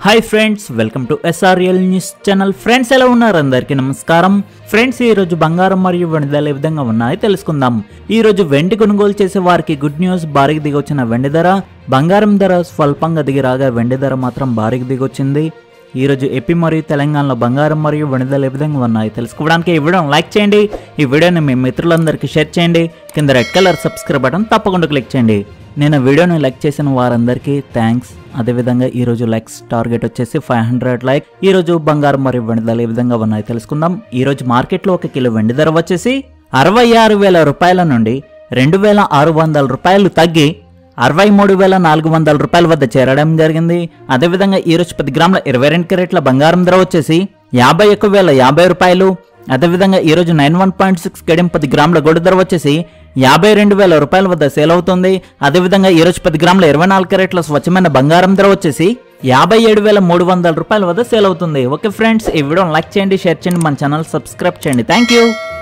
hi friends welcome to SRL news channel friends ఎలా ఉన్నారు అందరికీ నమస్కారం ఫ్రెండ్స్ ఈ రోజు బంగారం మరియు వెండి ధరలు ఏ విధంగా ఉన్నాయో తెలుసుకుందాం ఈ రోజు వెండి కొనుగోలు చేసే వారికి గుడ్ న్యూస్ భారీగా దిగొచ్చిన వెండి ధర బంగారం ధర స్వల్పంగా దిగి రాగా వెండి ధర మాత్రం భారీగా దిగొచ్చింది ఈ రోజు ఏపీ మరియు తెలంగాణలో బంగారం మరియు వెండి ధరలు ఏ విధంగా ఉన్నాయి తెలుసుకోవడానికి ఈ వీడియోని లైక్ చేయండి ఈ వీడియోని మీ మిత్రులందరికీ షేర్ చేయండి కింద రెడ్ కలర్ సబ్స్క్రైబ్ బటన్ తప్పకుండా క్లిక్ చేయండి నేను వీడియోని లైక్ చేసిన వారందరికీ థ్యాంక్స్ అదేవిధంగా ఈ రోజు లైక్స్ టార్గెట్ వచ్చేసి ఫైవ్ హండ్రెడ్ లైక్ ఈ రోజు బంగారం మరియు వెండి ధరలు ఏ విధంగా ఉన్నాయి తెలుసుకుందాం ఈ రోజు మార్కెట్లో ఒక కిలో వెండి ధర వచ్చేసి అరవై ఆరు వేల రూపాయల నుండి రెండు వేల ఆరు వందల రూపాయలు తగ్గి అరవై మూడు వేల నాలుగు వందల రూపాయల వద్ద చేరడం జరిగింది అదేవిధంగా ఈ రోజు పది గ్రాముల ఇరవై రెండు క్యారెట్ల బంగారం ధర వచ్చేసి యాభై ఒక్క వేల యాభై రూపాయలు అదేవిధంగా ఈ రోజు నైన్ వన్ పాయింట్ సిక్స్ గడియం పది గ్రాముల గొడ్డు ధర వచ్చేసి యాభై రెండు వేల రూపాయల వద్ద సేల్ అవుతుంది అదేవిధంగా ఈ రోజు పది గ్రాముల ఇరవై నాలుగు క్యారెట్ల స్వచ్ఛమైన బంగారం ధర వచ్చేసి యాభై ఏడు వేల మూడు వందల రూపాయల వద్ద సేల్ అవుతుంది ఓకే ఫ్రెండ్స్ ఈ వీడియోని లైక్ చేయండి షేర్ చేయండి మన ఛానల్ సబ్స్క్రైబ్ చేయండి థ్యాంక్ యూ